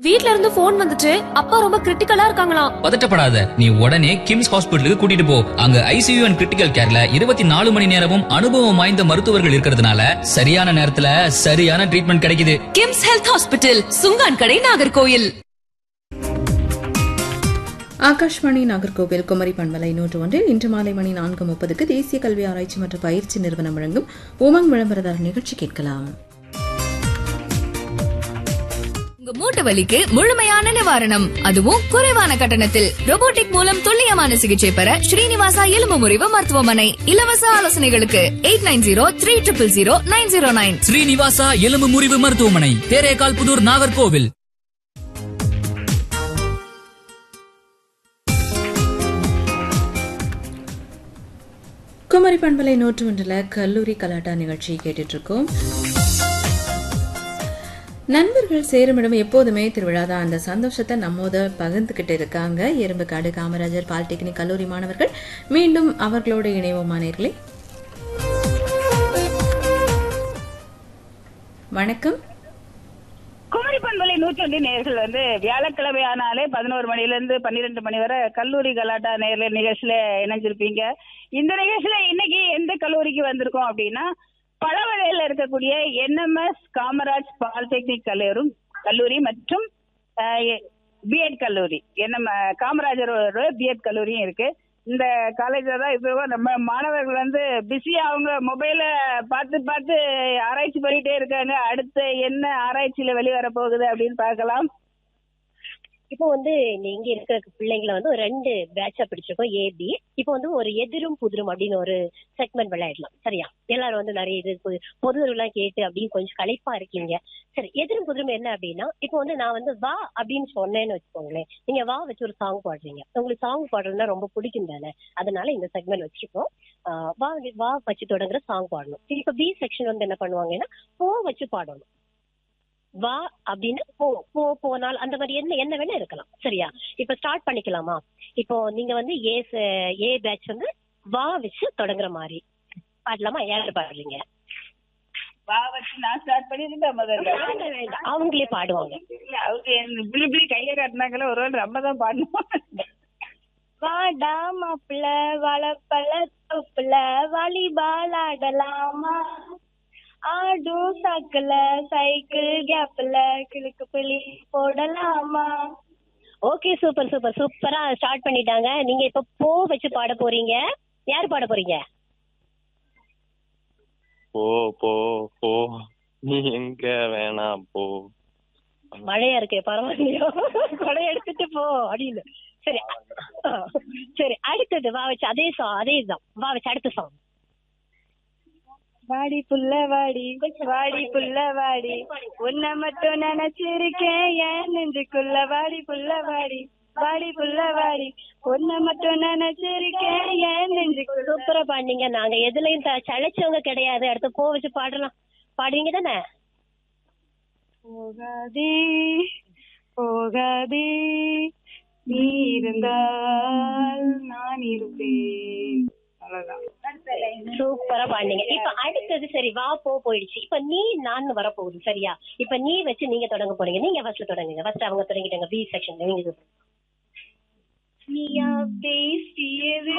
வீட்ல இருந்து போன் வந்துச்சு அப்பா ரொம்ப கிரிட்டிக்கலா இருக்காங்களாம் பதட்டப்படாத நீ உடனே கிம்ஸ் ஹாஸ்பிட்டலுக்கு கூட்டிட்டு போ அங்க ஐசியூ அண்ட் கிரிட்டிக்கல் கேர்ல இருபத்தி நாலு மணி நேரமும் அனுபவம் வாய்ந்த மருத்துவர்கள் இருக்கிறதுனால சரியான நேரத்துல சரியான ட்ரீட்மெண்ட் கிடைக்குது கிம்ஸ் ஹெல்த் ஹாஸ்பிட்டல் சுங்கான் கடை நாகர்கோயில் ஆகாஷ்வாணி நாகர்கோவில் குமரி பண்பலை நூற்று ஒன்றில் இன்று மாலை மணி நான்கு முப்பதுக்கு தேசிய கல்வி ஆராய்ச்சி மற்றும் பயிற்சி நிறுவனம் வழங்கும் உமங் விளம்பரதார் நிகழ்ச்சி கேட்கலாம் உங்க மூட்டு வலிக்கு முழுமையான நிவாரணம் அதுவும் குறைவான கட்டணத்தில் robotic மூலம் துல்லியமான சிகிச்சை பெற ஸ்ரீனிவாசா எலும்பு முறிவு மருத்துவமனை இலவச ஆலோசனைகளுக்கு eight nine zero three triple zero nine zero nine Srinivasa எலும்பு முறிவு மருத்துவமனை தேரேகால் புதூர் நாகர்கோவில் குமரி பண்பலை நூற்று ஒன்றில் கல்லூரி கலாட்டா நிகழ்ச்சி கேட்டுட்டு இருக்கோம் நண்பர்கள் சேருமிடம் எப்போதுமே திருவிழா தான் அந்த சந்தோஷத்தை நம்மோத பகிர்ந்துகிட்டு இருக்காங்க எறும்புக்காடு காமராஜர் பாலிடெக்னிக் கல்லூரி மாணவர்கள் மீண்டும் அவர்களோடு இணைவோமானீர்களே வணக்கம் குமரி பண்பலை நூற்றொண்டி நேர்கள் வந்து வியாழக்கிழமை ஆனாலே பதினோரு மணில இருந்து பன்னிரெண்டு மணி வரை கல்லூரி கலாட்டா நேர்ல நிகழ்ச்சியில இணைஞ்சிருப்பீங்க இந்த நிகழ்ச்சியில இன்னைக்கு எந்த கல்லூரிக்கு வந்திருக்கோம் அப்படின்னா பழவழையில இருக்கக்கூடிய என்எம்எஸ் காமராஜ் பாலிடெக்னிக் கல்லூரி கல்லூரி மற்றும் பிஎட் கல்லூரி என்எம் காமராஜர் பிஎட் கல்லூரியும் இருக்கு இந்த காலேஜ்ல தான் இப்போ நம்ம மாணவர்கள் வந்து பிஸியா அவங்க மொபைல பார்த்து பார்த்து ஆராய்ச்சி பண்ணிட்டே இருக்காங்க அடுத்து என்ன ஆராய்ச்சியில வெளிவர போகுது அப்படின்னு பார்க்கலாம் இப்போ வந்து இங்க இருக்கிற பிள்ளைங்களை வந்து ஒரு ரெண்டு பேட்சா பிடிச்சிருக்கோம் ஏபி இப்போ வந்து ஒரு எதிரும் புதிரும் அப்படின்னு ஒரு செக்மெண்ட் விளையாடலாம் சரியா எல்லாரும் வந்து நிறைய இது பொது- பொது அறிவுலாம் கேட்டு அப்படின்னு கொஞ்சம் களைப்பா இருக்கீங்க சரி எதிரும் புதிரும் என்ன அப்படின்னா இப்போ வந்து நான் வந்து வா அப்படின்னு சொன்னேன்னு வச்சுக்கோங்களேன் நீங்க வா வச்சு ஒரு சாங் பாடுறீங்க உங்களுக்கு சாங் பாடுறதுன்னா ரொம்ப பிடிக்கும் தானே அதனால இந்த செக்மெண்ட் வச்சிருக்கோம் ஆஹ் வா வா வச்சு தொடங்குற சாங் பாடணும் இப்போ பி செக்ஷன் வந்து என்ன பண்ணுவாங்கன்னா போ வச்சு பாடணும் வா அப்படின்னு போ போ போனால் அந்த மாதிரி என்ன என்ன வேணா இருக்கலாம் சரியா இப்ப ஸ்டார்ட் பண்ணிக்கலாமா இப்போ நீங்க வந்து ஏ ச- ஏ பேட்ச் வந்து வா வச்சு தொடங்குற மாதிரி பாடலாமா யாரு பாடுறீங்க வா வச்சு நான் ஸ்டார்ட் பண்ணிருந்தேன் முதல்ல வேண்டாம், வேண்டாம். அவங்களே பாடுவாங்க இல்ல, அவங்க என்ன இப்படி இப்படி கையை காட்டினாங்களே ஒரு வேளை நம்ம தான் பாடணும் வாடா மாப்பிள்ள வளப்பல தொப்புல வாலிபால் ஆடலாமா ஆடும் சாக்குல சைக்கிள் கேப்ல கிழக்கு பிளி போடலாமா ஓகே சூப்பர் சூப்பர் சூப்பரா ஸ்டார்ட் பண்ணிட்டாங்க நீங்க இப்ப போ வச்சு பாட போறீங்க யார் பாட போறீங்க போ போ போ நீ எங்க வேணா போ மழையா இருக்கு பரவாயில்லையோ கொடை எடுத்துட்டு போ அப்படின்னு சரி ஆ, சரி அடுத்தது வா வச்சு அதே சாங் அதே தான் வா வச்சு அடுத்த சாங் வாடி புள்ள வாடி வாடி புள்ள வாடி உன்னை மட்டும் நினைச்சிருக்கேன் ஏன் நெஞ்சுக்குள்ள வாடி புள்ள வாடி வாடி புள்ள வாடி உன்னை மட்டும் நினைச்சிருக்கேன் ஏன் நெஞ்சுக்குள்ள சூப்பரா பாடினீங்க நாங்க எதுலயும் த- சளைச்சவங்க கிடையாது அடுத்து போ வச்சு பாடலாம் பாடுவீங்க தானே போகாதே போகாதே நீ இருந்தால் நான் இருப்பேன் அவ்வளவுதான் சூப்பரா பாடினீங்க இப்ப அடுத்தது சரி வா போ போயிடுச்சு இப்ப நீ நான் வரப்போகுது சரியா இப்ப நீ வச்சு நீங்க தொடங்க போறீங்க நீங்க ஃபர்ஸ்ட் தொடங்குங்க ஃபர்ஸ்ட் அவங்க தொடங்கிட்டாங்க பி செக்ஷன் நீங்க இது. நீயா பேசியது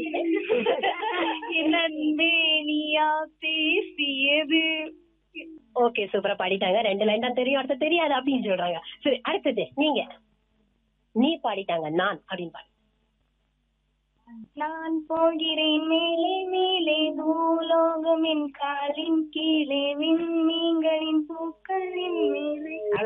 என் அன்பே நீயா பேசியது ஓகே சூப்பரா பாடிட்டாங்க ரெண்டு லைன் தான் தெரியும் அடுத்து தெரியாது அப்படின்னு சொல்றாங்க சரி அடுத்தது நீங்க நீ பாடிட்டாங்க நான் அப்படின்னு பாடு நான் போகிறேன் மேலே மேலே பூலோகம் என் காலின் கீழே விண்மீன்களின் பூக்களின் மேலே